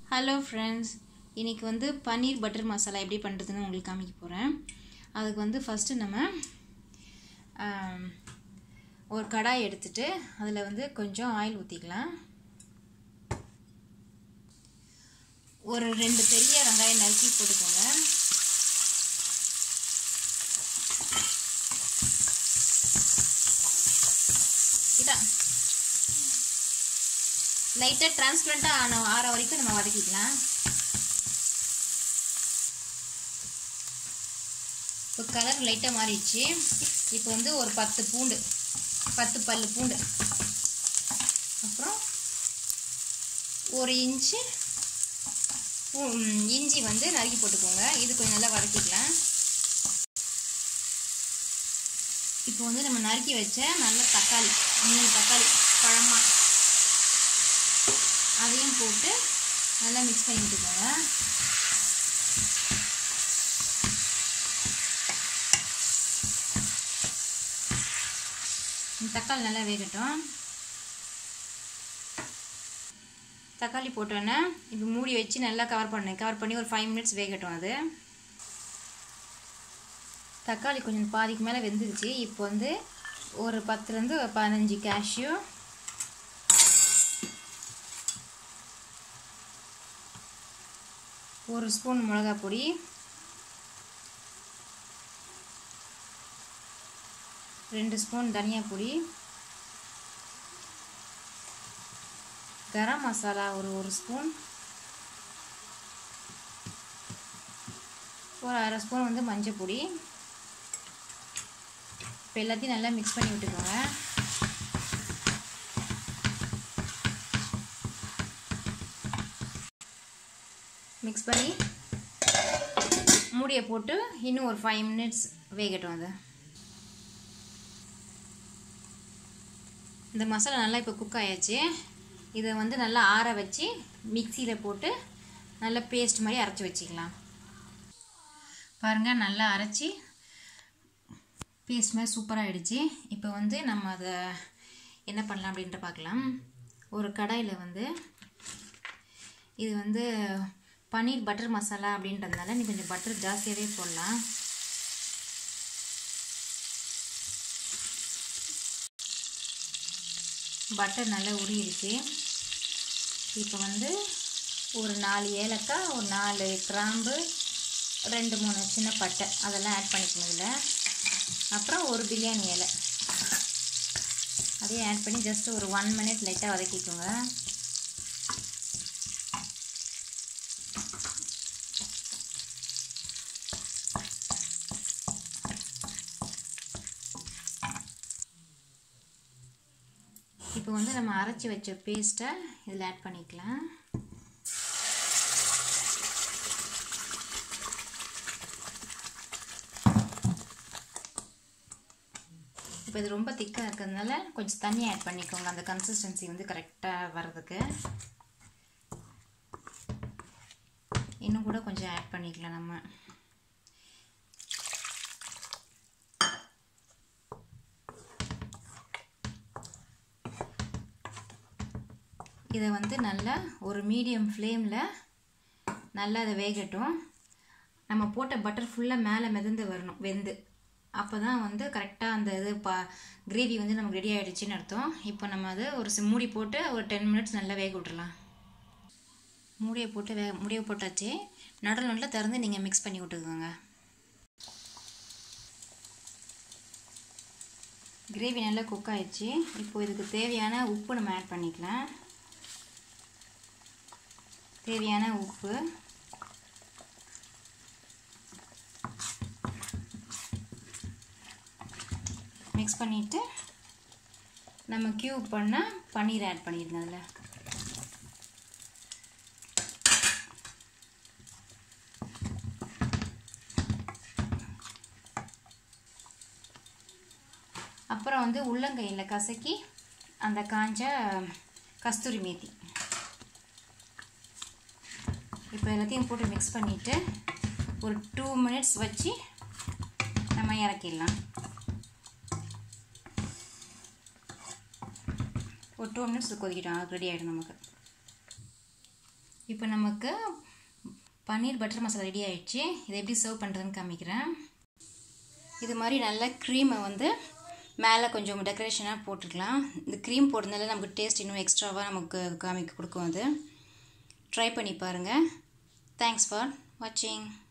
hello friends இன்றைக்கி வந்து பன்னீர் butter masala எப்படி பண்ணுறதுன்னு உங்களுக்கு காமிக்க போகிறேன் அதுக்கு வந்து ஃபஸ்ட்டு நம்ம ஆம், ஒரு கடாய் எடுத்துட்டு அதில் வந்து கொஞ்சம் ஆயில் ஊற்றிக்கலாம் ஒரு ரெண்டு பெரிய வெங்காயம் நறுக்கி போட்டுக்கோங்க இதான் லைட்டாக டிரான்ஸ்பரண்ட்டாக ஆன ஆற வரைக்கும் நம்ம வதக்கிக்கலாம் இப்போ கலர் லைட்டாக மாறிடுச்சு இப்போ வந்து ஒரு பத்து பூண்டு பத்து பல்லு பூண்டு அப்புறம் ஒரு இன்ச்சு பூ- ம், இஞ்சி வந்து நறுக்கி போட்டுக்கோங்க இது கொஞ்சம் நல்லா வதக்கிக்கலாம் இப்போ வந்து நம்ம நறுக்கி வச்ச நல்ல தக்காளி மூணு தக்காளி பழமாக அதையும் போட்டு நல்லா மிக்ஸ் பண்ணி விட்டுக்கோங்க இந்த தக்காளி நல்லா வேகட்டும் தக்காளி போட்டோன்னே இப்போ மூடி வச்சு நல்லா கவர் பண்ணேன் கவர் பண்ணி ஒரு ஃபைவ் மினிட்ஸ் வேகட்டும் அது தக்காளி கொஞ்சம் பாதிக்கு மேலே வெந்துருச்சு இப்போ வந்து ஒரு பத்துலேருந்து ஒரு பதினஞ்சு கேஷ்யூ ஒரு ஸ்பூன் மிளகாய் பொடி ரெண்டு ஸ்பூன் தனியா பொடி கரம் மசாலா ஒரு ஒரு ஸ்பூன் ஒரு அரை ஸ்பூன் வந்து மஞ்சள் பொடி இப்போ எல்லாத்தையும் நல்லா மிக்ஸ் பண்ணி விட்டுக்கோங்க மிக்ஸ் பண்ணி மூடியை போட்டு இன்னும் ஒரு ஃபைவ் மினிட்ஸ் வேகட்டும் அது இந்த மசாலா நல்லா இப்போ குக் ஆயாச்சு இதை வந்து நல்லா ஆற வச்சு மிக்சியில் போட்டு நல்லா பேஸ்ட் மாதிரி அரைச்சி வச்சுக்கலாம் பாருங்கள் நல்லா அரைச்சி பேஸ்ட் மாதிரி சூப்பராக ஆயிடுச்சு இப்போ வந்து நம்ம அதை என்ன பண்ணலாம் அப்படின்ட்டு பார்க்கலாம் ஒரு கடாயில் வந்து இது வந்து பன்னீர் பட்டர் மசாலா அப்படின்றதுனால நீ கொஞ்சம் பட்டர் ஜாஸ்தியாகவே போடலாம் பட்டர் நல்லா உருகிடுச்சு இப்போ வந்து ஒரு நாலு ஏலக்காய் ஒரு நாலு கிராம்பு ரெண்டு மூணு சின்ன பட்டை அதெல்லாம் ஆட் பண்ணிக்கணும் இதில் அப்புறம் ஒரு பிரியாணி இலை அதையும் ஆட் பண்ணி ஜஸ்ட் ஒரு ஒன் மினிட் லைட்டாக வதக்கிக்கோங்க இப்போ வந்து நம்ம அரைச்சி வச்ச பேஸ்ட்டை இதில் ஆட் பண்ணிக்கலாம் இப்போ இது ரொம்ப திக்காக இருக்கிறதுனால கொஞ்சம் தண்ணி ஆட் பண்ணிக்கோங்க அந்த கன்சிஸ்டன்சி வந்து கரெக்டாக வர்றதுக்கு இன்னும் கூட கொஞ்சம் ஆட் பண்ணிக்கலாம் நம்ம இதை வந்து நல்லா ஒரு மீடியம் ஃப்ளேமில் நல்லா அதை வேகட்டும் நம்ம போட்ட பட்டர் ஃபுல்லாக மேலே மிதந்து வரணும் வெந்து அப்போ தான் வந்து கரெக்டாக அந்த இது பா கிரேவி வந்து நமக்கு ரெடி ஆகிடுச்சின்னு அர்த்தம் இப்போ நம்ம அதை ஒரு சி- மூடி போட்டு ஒரு டென் மினிட்ஸ் நல்லா வேக விட்டுறலாம் மூடியை போட்டு வே மூடியை போட்டாச்சு நடுவில் நடுவில் திறந்து நீங்கள் மிக்ஸ் பண்ணி விட்டுக்கோங்க கிரேவி நல்லா குக் ஆயிடுச்சு இப்போ இதுக்கு தேவையான உப்பு நம்ம ஆட் பண்ணிக்கலாம் தேவையான உப்பு மிக்ஸ் பண்ணிவிட்டு நம்ம க்யூப் பண்ண பன்னீர் ஆட் பண்ணிடுங்க அதில் அப்புறம் வந்து உள்ளங்கையில் கசக்கி அந்த காஞ்ச கஸ்தூரி மேத்தி இப்போ எல்லாத்தையும் போட்டு மிக்ஸ் பண்ணிவிட்டு ஒரு டூ மினிட்ஸ் வச்சு நம்ம இறக்கிடலாம் ஒரு டூ மினிட்ஸ் கொதிக்கிட்டோம் அது ரெடி ஆகிடும் நமக்கு இப்போ நமக்கு பன்னீர் பட்டர் மசாலா ரெடி ஆயிடுச்சு இதை எப்படி சர்வ் பண்ணுறதுன்னு காமிக்கிறேன் இது மாதிரி நல்லா க்ரீமை வந்து மேலே கொஞ்சம் டெக்கரேஷனாக போட்டுக்கலாம் இந்த க்ரீம் போடுறதுனால நமக்கு டேஸ்ட் இன்னும் எக்ஸ்ட்ராவாக நமக்கு காமிக்க கொடுக்கும் அது ட்ரை பண்ணி பாருங்கள் தேங்க்ஸ் ஃபார் வாட்சிங்